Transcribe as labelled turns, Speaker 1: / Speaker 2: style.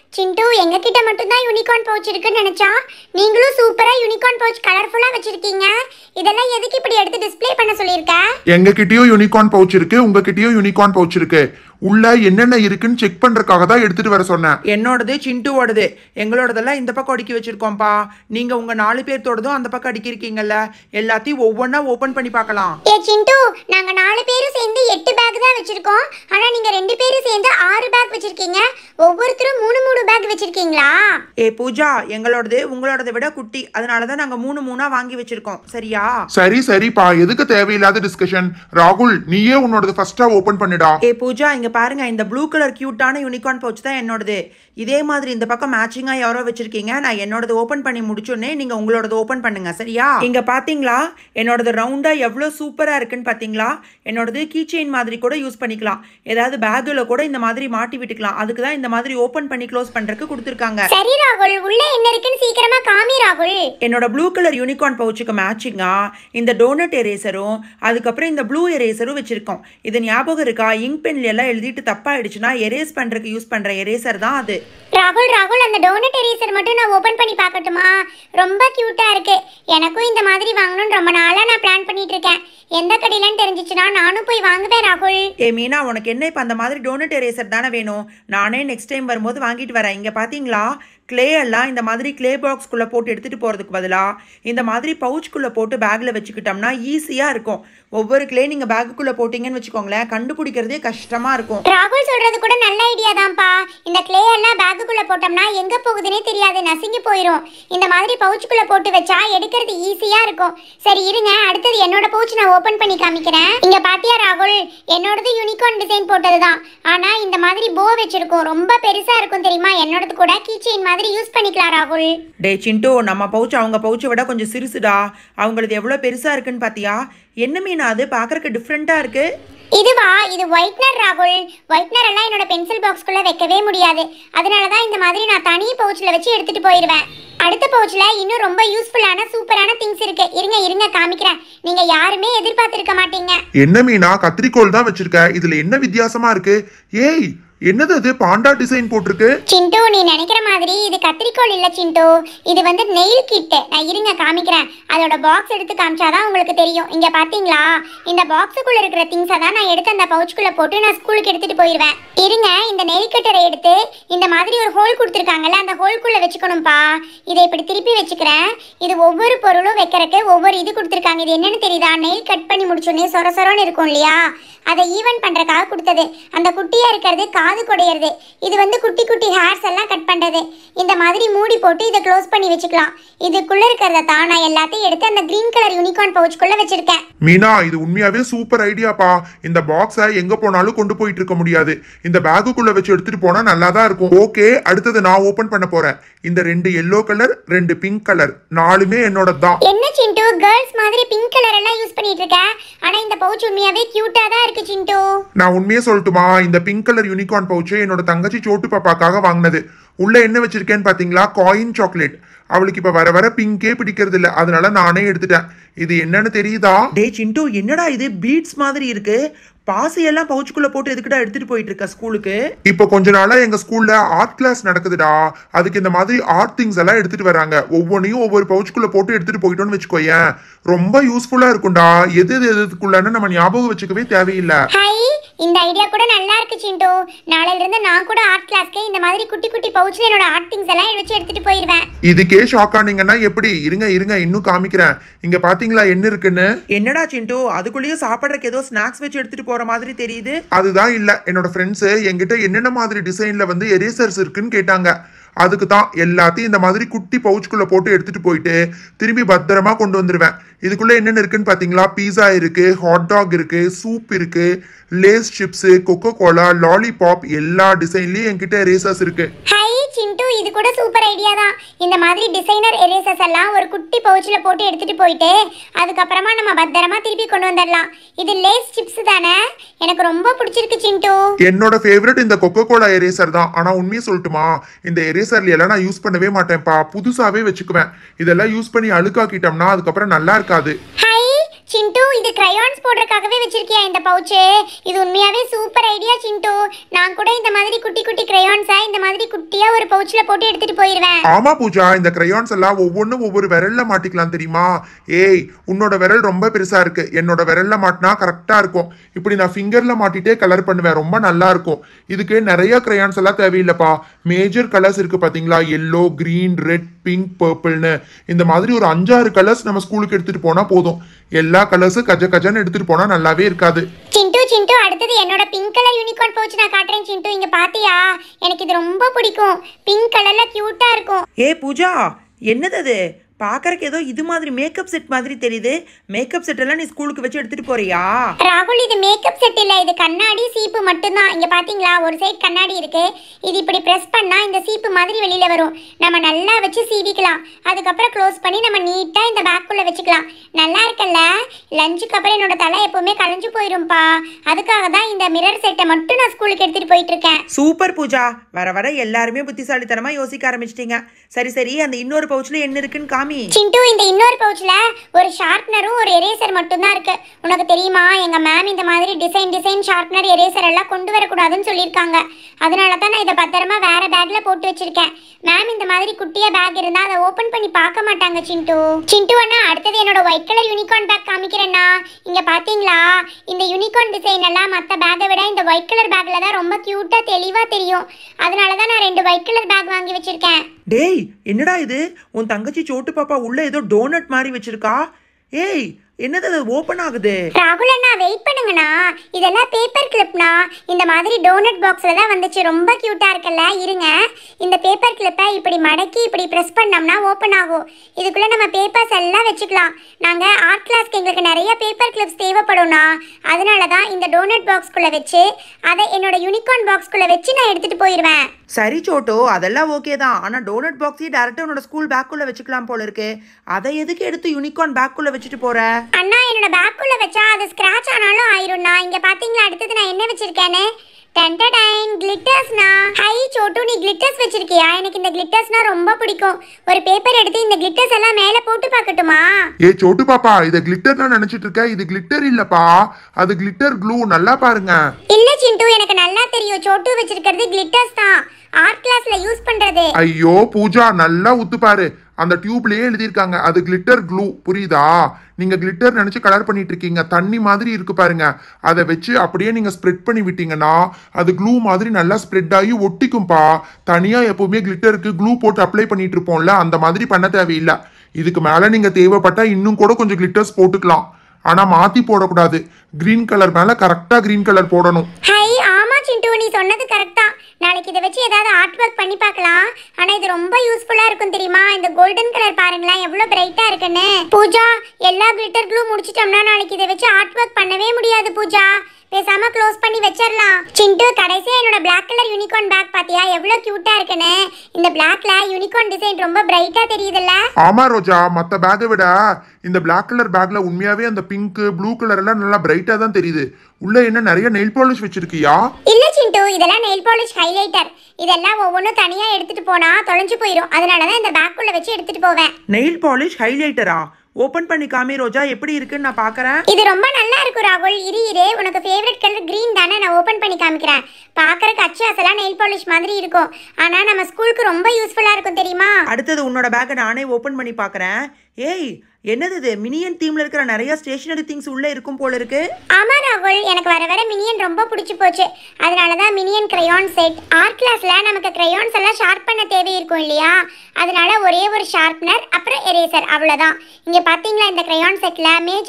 Speaker 1: சிண்டு எங்க கிட்ட மட்டும் தான் யூனிகார்ன் பவுச் இருக்குன்னு நினைச்சா நீங்களும் சூப்பரா யூனிகார்ன் பவுச் கலர்ஃபுல்லா வச்சிருக்கீங்க இதெல்லாம் எதுக்கு இப்படி எடுத்து டிஸ்ப்ளே பண்ண சொல்லியிருக்க
Speaker 2: எங்க கிட்டயும் யூனிகார்ன் பவுச் இருக்கு உங்க கிட்டயும் யூனிகார்ன் பவுச் இருக்கு உள்ள என்னென்ன இருக்குன்னு செக் பண்றதுக்காக தான் எடுத்துட்டு வர சொன்னேன்
Speaker 3: என்னோடது சிண்டுவோடது எங்களோடதெல்லாம் இந்த பக்கம் அடுக்கி வச்சிருக்கோம்ப்பா நீங்க உங்க நாலு பேர்த்தோடதும் அந்த பக்கம் அடுக்கியிருக்கீங்கல்ல எல்லாத்தையும் ஒவ்வொன்றா ஓபன் பண்ணி பார்க்கலாம்
Speaker 1: ஏ சிண்டு நாங்க நாலு பேரும் சேர்ந்து எட்டு பேக் தான் வச்சிருக்கோம் ஆனா நீங்க ரெண்டு பேரும் சேர்ந்து ஆறு பேக் வச்சிருக்கீங்க ஒவ்வொருத்தரும் மூணு மூணு பேக் வச்சிருக்கீங்களா
Speaker 3: ஏ பூஜா எங்களோடது உங்களோடதை விட குட்டி அதனால தான் நாங்கள் மூணு மூணா வாங்கி வச்சிருக்கோம் சரியா
Speaker 2: சரி சரிப்பா எதுக்கு தேவையில்லாத டிஸ்கஷன் ராகுல் நீயே உன்னோடது ஃபர்ஸ்டா ஓபன் பண்ணிடா
Speaker 3: ஏ பூஜா இங்க பாருங்க இந்த ப்ளூ கலர் கியூட்டான யூனிகார்ன் பவுச் தான் என்னோடது இதே மாதிரி இந்த பக்கம் மேட்சிங்கா யாரோ வச்சிருக்கீங்க நான் என்னோடது ஓபன் பண்ணி முடிச்சோடனே நீங்க உங்களோடது ஓபன் பண்ணுங்க சரியா இங்க பாத்தீங்களா என்னோடது ரவுண்டா எவ்வளவு சூப்பரா இருக்குன்னு பாத்தீங்களா என்னோடது கீ செயின் மாதிரி கூட யூஸ் பண்ணிக்கலாம் ஏதாவது பேக்ல கூட இந்த மாதிரி மாட்டி விட்டுக்கலாம் அதுக்கு தான் இந்த மாதிரி ஓபன் பண்ணி க்ளோஸ் பண்றதுக்கு கொடுத்துருக்காங்க
Speaker 1: சரி ராகுல் உள்ள என்ன இருக்குன்னு சீக்கிரமா காமி ராகுல்
Speaker 3: என்னோட ப்ளூ கலர் யூனிகார்ன் பவுச்சுக்கு மேட்சிங்கா இந்த டோனட் எரேசரும் அதுக்கப்புறம் இந்த ப்ளூ எரேசரும் வச்சிருக்கோம் இது ஞாபகம் இருக்கா இங்க் பென்ல எல்லாம் எழுதிட்டு தப்பாயிடுச்சுன்னா எரேஸ் பண்றதுக்கு யூஸ் பண்ற எரேசர் தான் அது
Speaker 1: ராகுல் ராகுல் அந்த டோனட் எரேசர் மட்டும் நான் ஓபன் பண்ணி பார்க்கட்டுமா ரொம்ப கியூட்டா இருக்கு எனக்கும் இந்த மாதிரி வாங்கணும்னு ரொம்ப நாளா நான் பிளான் பண்ணிட்டு இருக்கேன் எந்த கடையிலன்னு தெரிஞ்சிச்சுன்னா நானும் போய் வாங்குவேன் ராகுல்
Speaker 3: ஏ மீனா உனக்கு என்ன இப்போ அந்த மாதிரி டோனட் எரேசர் தானே வேணும் நானே நெக்ஸ்ட் டைம் வரும்போது வாங்கிட்டு வரேன் இங்கே பார்த்தீங்களா க்ளே எல்லாம் இந்த மாதிரி க்ளே பாக்ஸ்குள்ளே போட்டு எடுத்துகிட்டு போகிறதுக்கு பதிலாக இந்த மாதிரி பவுச்சுக்குள்ளே போட்டு பேக்கில் வச்சுக்கிட்டோம்னா ஈஸியாக இருக்கும் ஒவ்வொரு க்ளே நீங்கள் பேக்குக்குள்ளே போட்டிங்கன்னு வச்சுக்கோங்களேன் கண்டுபிடிக்கிறதே கஷ்டமாக இருக்கும்
Speaker 1: ராகுல் சொல்றது கூட நல்ல ஐடியா தான்ப்பா இந்த கிளே எல்லாம் பேக்குக்குள்ள போட்டோம்னா எங்க போகுதுன்னே தெரியாது நசுங்கி போயிடும் இந்த மாதிரி பவுச்சுக்குள்ள போட்டு வச்சா எடுக்கிறது ஈஸியா இருக்கும் சரி இருங்க அடுத்தது என்னோட பவுச் நான் ஓபன் பண்ணி காமிக்கிறேன் இங்க பாத்தியா ராகுல் என்னோடது யூனிகார்ன் டிசைன் போட்டதுதான் ஆனா இந்த மாதிரி போ வச்சிருக்கோம் ரொம்ப பெருசா இருக்கும் தெரியுமா என்னோடது கூட கீச்செயின் மாதிரி யூஸ் பண்ணிக்கலாம் ராகுல்
Speaker 3: டே சிண்டு நம்ம பவுச் அவங்க பவுச்சை விட கொஞ்சம் சிறுசுடா அவங்களது எவ்வளோ பெருசாக இருக்குன்னு பார்த்தியா என்ன மீனா அது பார்க்குறக்கு டிஃப்ரெண்ட்டாக இருக்குது
Speaker 1: இதுவா இது ஒயிட்னர் ராகுல் ஒயிட்னர் எல்லாம் என்னோட பென்சில் பாக்ஸ்க்குள்ள வைக்கவே முடியாது அதனால தான் இந்த மாதிரி நான் தனி பவுச்சில் வச்சு எடுத்துட்டு போயிடுவேன் அடுத்த பவுச்ல இன்னும் ரொம்ப யூஸ்ஃபுல்லான சூப்பரான திங்ஸ் இருக்கு இருங்க இருங்க காமிக்கிறேன் நீங்க யாருமே எதிர்பார்த்திருக்க மாட்டீங்க
Speaker 2: என்ன மீனா கத்திரிக்கோல் தான் வச்சிருக்க இதுல என்ன வித்தியாசமா இருக்கு ஏய் என்னது அது பாண்டா டிசைன் போட்டிருக்கு
Speaker 1: சிண்டு நீ நினைக்கிற மாதிரி இது கத்திரிக்கோல் இல்ல சிண்டு இது வந்து நெயில் கிட் நான் இருங்க காமிக்கிறேன் அதோட பாக்ஸ் எடுத்து காமிச்சாதான் உங்களுக்கு தெரியும் இங்க பாத்தீங்களா இந்த பாக்ஸுக்குள்ள இருக்கிற திங்ஸை தான் நான் எடுத்து அந்த பவுச்சுக்குள்ள போட்டு நான் ஸ்கூலுக்கு எடுத்துட்டு போயிடுவேன் இருங்க இந்த நெயில் கட்டரை எடுத்து இந்த மாதிரி ஒரு ஹோல் கொடுத்துருக்காங்கல்ல அந்த ஹோல்குள்ள வச்சுக்கணும்ப்பா இதை இப்படி திருப்பி வச்சுக்கிறேன் இது ஒவ்வொரு பொருளும் வைக்கிறதுக்கு ஒவ்வொரு இது கொடுத்துருக்காங்க இது என்னன்னு தெரியுதா நெயில் கட் பண்ணி முடிச்சோடனே சொர சொரன்னு இருக்கும் இல்லையா அதை ஈவன் பண்றதுக்காக கொடுத்தது அந்த குட்டியா இருக்கிறது காது குடையிறது இது வந்து குட்டி குட்டி ஹேர்ஸ் எல்லாம் கட் பண்றது இந்த மாதிரி மூடி போட்டு இதை க்ளோஸ் பண்ணி வச்சுக்கலாம் இதுக்குள்ள இருக்கிறத தான் நான் எல்லாத்தையும் எடுத்து அந்த கிரீன் கலர் யூனிகார்ன் பவுச்சுக்குள்ள வச்சிருக்கேன்
Speaker 2: மீனா இது உண்மையாவே சூப்பர் ஐடியாப்பா இந்த பாக்ஸை எங்க போனாலும் கொண்டு போயிட்டு இருக்க முடியாது இந்த பேக்குக்குள்ள வச்சு எடுத்துட்டு போனா நல்லா தான் இருக்கும் ஓகே அடுத்தது நான் ஓபன் பண்ண போறேன் இந்த ரெண்டு எல்லோ கலர் ரெண்டு பிங்க் கலர் நாலுமே என்னோட தான்
Speaker 1: என்ன சிண்டு கேர்ள்ஸ் மாதிரி பிங்க் கலர் எல்லாம் யூஸ் பண்ணிட்டு இருக்க ஆனா இந்த பவுச் உண்மையாவே கியூட்டா தான் இருக்கு சிண்டு
Speaker 2: நான் உண்மையே சொல்லட்டுமா இந்த பிங்க் கலர் யூனிகார்ன் பவுச்சு என்னோட தங்கச்சி சோட்டு பாப்பாக்காக வாங்கினது உள்ள என்ன வச்சிருக்கேன்னு பாத்தீங்களா காயின் சாக்லேட் அவளுக்கு இப்ப வர வர பிங்கே பிடிக்கிறது இல்ல அதனால நானே எடுத்துட்டேன் இது என்னன்னு தெரியுதா
Speaker 3: டே சிண்டு என்னடா இது பீட்ஸ் மாதிரி இருக்கு பாசி எல்லாம் பவுச்சுக்குள்ள போட்டு எதுக்குடா எடுத்துட்டு போயிட்டு இருக்க ஸ்கூலுக்கு
Speaker 2: இப்போ கொஞ்ச நாளா எங்க ஸ்கூல்ல ஆர்ட் கிளாஸ் நடக்குதுடா அதுக்கு இந்த மாதிரி ஆர்ட் திங்ஸ் எல்லாம் எடுத்துட்டு வராங்க ஒவ்வொன்றையும் ஒவ்வொரு பவுச்சுக்குள்ள போட்டு எடுத்துட்டு போயிட்டோம்னு வச்சுக்கோயேன் ரொம்ப யூஸ்ஃபுல்லா இருக்கும்டா எது எது எதுக்குள்ளன்னு நம்ம ஞாபகம் வச்சுக்கவே தேவையில்லை
Speaker 1: ஹை இந்த ஐடியா கூட நல்லா இருக்கு சிண்டு நாளையில இருந்து நான் கூட ஆர்ட் கிளாஸ்க்கு இந்த மாதிரி குட்டி குட்டி பவுச்ல என்னோட ஆர்ட் திங்ஸ் எல்லாம் வச்சு எடுத்துட்டு போயிடுவேன்
Speaker 2: இதுக்கே ஷாக் ஆனீங்கன்னா எப்படி இருங்க இருங்க இன்னும் காமிக்கிறேன் இங்க பாத்தீங்களா என்ன இருக்குன்னு
Speaker 3: என்னடா சிண்டு அதுக்குள்ளேயும் சாப்பிட்றதுக்கு ஏதோ ஸ்நாக்ஸ் வச்சு எடுத்துட்டு போற மாதிரி தெரியுது
Speaker 2: அதுதான் இல்ல என்னோட ஃப்ரெண்ட்ஸ் என்கிட்ட என்னென்ன மாதிரி டிசைன்ல வந்து எரேசர்ஸ் இருக்குன்னு கேட்டாங்க அதுக்கு தான் எல்லாத்தையும் இந்த மாதிரி குட்டி பவுச்சுக்குள்ள போட்டு எடுத்துட்டு போயிட்டு திரும்பி பத்திரமா கொண்டு வந்துருவேன் இதுக்குள்ள என்னென்ன இருக்குன்னு பாத்தீங்களா பீஸா இருக்கு ஹாட் டாக் இருக்கு சூப் இருக்கு Lays chips Coca Cola lollipop எல்லா டிசைன்லயும் என்கிட்ட எரேசர்ஸ் இருக்கு
Speaker 1: ஹை சிண்டு இது கூட சூப்பர் ஐடியா தான் இந்த மாதிரி டிசைனர் எரேசர்ஸ் எல்லாம் ஒரு குட்டி பவுச்சில் போட்டு எடுத்துட்டு போயிட்டு அதுக்கப்புறமா நம்ம பத்திரமா திருப்பி கொண்டு வந்துடலாம் இது லேஸ் சிப்ஸ் தானே எனக்கு ரொம்ப பிடிச்சிருக்கு சிண்டு
Speaker 2: என்னோட ஃபேவரட் இந்த கொக்கோ கோலா எரேசர் தான் ஆனா உண்மையை சொல்லட்டுமா இந்த எரேசர்ல எல்லாம் நான் யூஸ் பண்ணவே மாட்டேன்ப்பா புதுசாவே வச்சுக்குவேன் இதெல்லாம் யூஸ் பண்ணி அழுக்காக்கிட்டோம்னா அதுக்கப்புறம் நல்லா இருக்காது
Speaker 1: ஹை சிண்டு இது கிரையான்ஸ் போடுறதுக்காகவே வச்சிருக்கியா இந்த பவுச்சு இது உண்மையாவே சூப்பர் ஐடியா சிண்டு நான் கூட இந்த மாதிரி குட்டி குட்டி கிரையான்ஸை இந்த மாதிரி குட்டியா ஒரு பவுச்ல போட்டு எடுத்துட்டு போயிருவேன்
Speaker 2: ஆமா பூஜா இந்த கிரையான்ஸ் எல்லாம் ஒவ்வொன்றும் ஒவ்வொரு விரல்ல மாட்டிக்கலாம் தெரியுமா ஏய் உன்னோட விரல் ரொம்ப பெருசா இருக்கு என்னோட விரல்ல மாட்டினா கரெக்டா இருக்கும் இப்படி நான் ஃபிங்கர்ல மாட்டிட்டே கலர் பண்ணுவேன் ரொம்ப நல்லா இருக்கும் இதுக்கு நிறைய கிரையான்ஸ் எல்லாம் தேவையில்லைப்பா மேஜர் கலர்ஸ் இருக்கு பாத்தீங்களா எல்லோ கிரீன் ரெட் பிங்க் பர்பிள்னு இந்த மாதிரி ஒரு அஞ்சாறு கலர்ஸ் நம்ம ஸ்கூலுக்கு எடுத்துட்டு போனா போதும் எல்லா கலர்ஸும் கஜ கஜன்னு எடுத்துட்டு போனா நல்லாவே இருக்காது
Speaker 1: சிண்டு சிண்டு அடுத்தது என்னோட பிங்க் கலர் யூனிகார்ன் பவுச் நான் காட்டுறேன் சிண்டு இங்க பாத்தியா எனக்கு இது ரொம்ப பிடிக்கும் பிங்க் கலர்ல கியூட்டா இருக்கும்
Speaker 3: ஏ பூஜா என்னது அது பார்க்கறக்கு ஏதோ இது மாதிரி மேக்கப் செட் மாதிரி தெரியுது மேக்கப் செட் எல்லாம் நீ ஸ்கூலுக்கு வச்சு எடுத்துட்டு போறியா
Speaker 1: ராகுல் இது மேக்கப் செட் இல்ல இது கண்ணாடி சீப்பு மட்டும்தான் இங்க பாத்தீங்களா ஒரு சைடு கண்ணாடி இருக்கு இது இப்படி பிரஸ் பண்ணா இந்த சீப்பு மாதிரி வெளியில வரும் நம்ம நல்லா வச்சு சீவிக்கலாம் அதுக்கப்புறம் க்ளோஸ் பண்ணி நம்ம நீட்டா இந்த பேக்குள்ள வச்சுக்கலாம் நல்லா இருக்குல்ல லஞ்சுக்கு அப்புறம் என்னோட தலை எப்பவுமே கலைஞ்சு போயிரும்பா அதுக்காக தான் இந்த மிரர் செட்டை மட்டும் நான் ஸ்கூலுக்கு எடுத்துட்டு போயிட்டு இருக்கேன்
Speaker 3: சூப்பர் பூஜா வர வர எல்லாருமே புத்திசாலித்தனமா யோசிக்க ஆரம்பிச்சிட்டீங்க சரி சரி அந்த இன்னொரு பவுச்ல என்ன இருக்குன்னு காமி
Speaker 1: சிண்டு இந்த இன்னொரு பவுச்ல ஒரு ஷார்ப்னரும் ஒரு எரேசர் மட்டும்தான் இருக்கு உனக்கு தெரியுமா எங்க மேம் இந்த மாதிரி டிசைன் டிசைன் ஷார்ப்னர் எரேசர் எல்லாம் கொண்டு வரக்கூடாதுன்னு சொல்லியிருக்காங்க அதனால தான் நான் இதை பத்திரமா வேற பேக்ல போட்டு வச்சிருக்கேன் மேம் இந்த மாதிரி குட்டியா பேக் இருந்தா அதை ஓபன் பண்ணி பார்க்க மாட்டாங்க சிண்டு சிண்டு அண்ணா அடுத்தது என்னோட ஒயிட் கலர் யூனிகார்ன் பேக் காமிக்கிறேன்னா இங்க பாத்தீங்களா இந்த யூனிகார்ன் டிசைன் எல்லாம் மத்த பேக்கை விட இந்த ஒயிட் கலர் பேக்ல தான் ரொம்ப கியூட்டா தெளிவா தெரியும் அதனால தான் நான் ரெண்டு ஒயிட் கலர் பேக் வாங்கி வச்சிருக்கேன்
Speaker 3: டேய் என்னடா இது உன் தங்கச்சி சோட்டு பாப்பா உள்ள ஏதோ டோனட் மாதிரி வச்சிருக்கா ஏய் என்னது அது ஓபன் ஆகுது
Speaker 1: ராகுல் அண்ணா வெயிட் பண்ணுங்கண்ணா இதெல்லாம் பேப்பர் கிளிப்னா இந்த மாதிரி டோனட் பாக்ஸில் தான் வந்துச்சு ரொம்ப க்யூட்டாக இருக்குல்ல இருங்க இந்த பேப்பர் கிளிப்பை இப்படி மடக்கி இப்படி ப்ரெஸ் பண்ணோம்னா ஓப்பன் ஆகும் இதுக்குள்ளே நம்ம பேப்பர்ஸ் எல்லாம் வச்சுக்கலாம் நாங்கள் ஆர்ட் கிளாஸ்க்கு எங்களுக்கு நிறைய பேப்பர் கிளிப்ஸ் தேவைப்படும்னா அதனால தான் இந்த டோனட் பாக்ஸ்குள்ளே வச்சு அதை என்னோட யூனிகார்ன் பாக்ஸ்குள்ளே வச்சு நான் எடுத்துகிட்டு போயிடுவேன்
Speaker 3: சரி சோட்டோ அதெல்லாம் ஓகே தான் ஆனா டோனட் பாக்ஸையே டேரக்டா உன்னோட ஸ்கூல் பேக்குள்ள வச்சுக்கலாம் போல இருக்கு அதை எதுக்கு எடுத்து யூனிகார்ன் பேக்குள்ள வச்சுட்டு போற
Speaker 1: அண்ணா என்னோட பேக்குள்ள வச்சா அது ஸ்கிராச் ஆனாலும் ஆயிரும்ண்ணா இங்க பாத்தீங்களா அடுத்தது நான் என்ன வச்சிருக்கேன்னு டென்டடைன் கிளிட்டர்ஸ்னா ஹை சோட்டு நீ கிளிட்டர்ஸ் வச்சிருக்கியா எனக்கு இந்த கிளிட்டர்ஸ்னா ரொம்ப பிடிக்கும் ஒரு பேப்பர் எடுத்து இந்த கிளிட்டர்ஸ் எல்லாம் மேல போட்டு பார்க்கட்டுமா
Speaker 2: ஏ சோட்டு பாப்பா இதை கிளிட்டர் நான் நினைச்சிட்டு இருக்க இது கிளிட்டர் இல்லப்பா அது கிளிட்டர் க்ளூ நல்லா பாருங்க
Speaker 1: இல்ல சிண்டு எனக்கு நல்லா தெரியும் சோட்டு வச்சிருக்கிறது கிளிட்டர்ஸ் தான் ஆர்ட் கிளாஸ்ல யூஸ் பண்றது
Speaker 2: ஐயோ பூஜா நல்லா உத்து பாரு அந்த டியூப்லயே எழுதியிருக்காங்க அது கிளிட்டர் க்ளூ புரியுதா நீங்க கிளிட்டர் நினைச்சு கலர் பண்ணிட்டு இருக்கீங்க தண்ணி மாதிரி இருக்கு பாருங்க அதை வச்சு அப்படியே நீங்க ஸ்ப்ரெட் பண்ணி விட்டீங்கன்னா அது க்ளூ மாதிரி நல்லா ஸ்ப்ரெட் ஆகி ஒட்டிக்கும்பா தனியா எப்பவுமே கிளிட்டருக்கு க்ளூ போட்டு அப்ளை பண்ணிட்டு இருப்போம்ல அந்த மாதிரி பண்ண தேவையில்லை இதுக்கு மேல நீங்க தேவைப்பட்டா இன்னும் கூட கொஞ்சம் கிளிட்டர்ஸ் போட்டுக்கலாம் ஆனா மாத்தி போடக்கூடாது கிரீன் கலர் மேல கரெக்டா கிரீன் கலர் போடணும்
Speaker 1: ஹை ஆமா சிண்டு நீ சொன்னது கரெக்டா நாளைக்கு இதை வச்சு ஏதாவது ஆர்ட் ஒர்க் பண்ணி பார்க்கலாம் ஆனா இது ரொம்ப யூஸ்ஃபுல்லா இருக்கும் தெரியுமா இந்த கோல்டன் கலர் பாருங்களேன் எவ்வளவு பிரைட்டா இருக்குன்னு பூஜா எல்லா கிளிட்டர் க்ளூ முடிச்சிட்டோம்னா நாளைக்கு இதை வச்சு ஆர்ட் ஒர்க் பண்ணவே முடியாது பூஜா பேசாம க்ளோஸ் பண்ணி வச்சிடலாம் சிண்டு கடைசியா என்னோட Black கலர் யூனிகார்ன் பேக் பாத்தியா எவ்வளவு கியூட்டா இருக்குன்னு இந்த பிளாக்ல யூனிகார்ன் டிசைன் ரொம்ப பிரைட்டா தெரியுதுல்ல
Speaker 2: ஆமா ரோஜா மத்த பேக்கை விட இந்த Black கலர் பேக்ல உண்மையாவே அந்த பிங்க் ப்ளூ கலர் எல்லாம் நல்லா பிரைட்டா தான் தெரியுது உள்ள என்ன நிறைய நெயில் பாலிஷ் வச்சிருக்கியா
Speaker 1: இல்ல சிண்டு இதெல்லாம் நெயில் பாலிஷ் ஹைலைட்டர் இதெல்லாம் ஒவ்வொன்றும் தனியா எடுத்துட்டு போனா தொலைஞ்சு போயிடும் அதனால தான் இந்த பேக்குள்ள வச்சு எடுத்துட்டு போவேன்
Speaker 3: நெயில் பாலிஷ் ஹைலைட்டரா ஓபன் பண்ணி காமி ரோஜா எப்படி இருக்குன்னு நான் பார்க்கறேன்
Speaker 1: இது ரொம்ப நல்லா இருக்கும் ராகுல் இரு இரு உனக்கு ஃபேவரட் கலர் green தானே நான் ஓபன் பண்ணி காமிக்கிறேன் பார்க்கறதுக்கு அச்சு அசலா நெயில் பாலிஷ் மாதிரி இருக்கும் ஆனா நம்ம ஸ்கூலுக்கு ரொம்ப யூஸ்ஃபுல்லா இருக்கும் தெரியுமா
Speaker 3: அடுத்தது உன்னோட பேக்கை நானே ஓபன் பண்ணி பார்க்கறேன் ஏய் என்னது இது மினியன் தீம்ல இருக்கிற நிறைய ஸ்டேஷனரி திங்ஸ் உள்ள இருக்கும் போல இருக்கு
Speaker 1: ஆமா ராகுல் எனக்கு வர வர மினியன் ரொம்ப பிடிச்சி போச்சு அதனால தான் மினியன் கிரையான் செட் ஆர்ட் கிளாஸ்ல நமக்கு கிரையான்ஸ் எல்லாம் ஷார்ப் பண்ண தேவை இருக்கும் இல்லையா அதனால ஒரே ஒரு ஷார்ப்னர் அப்புறம் எரேசர் அவ்வளவுதான் இங்க பாத்தீங்களா இந்த கிரையான் செட்ல மேஜ்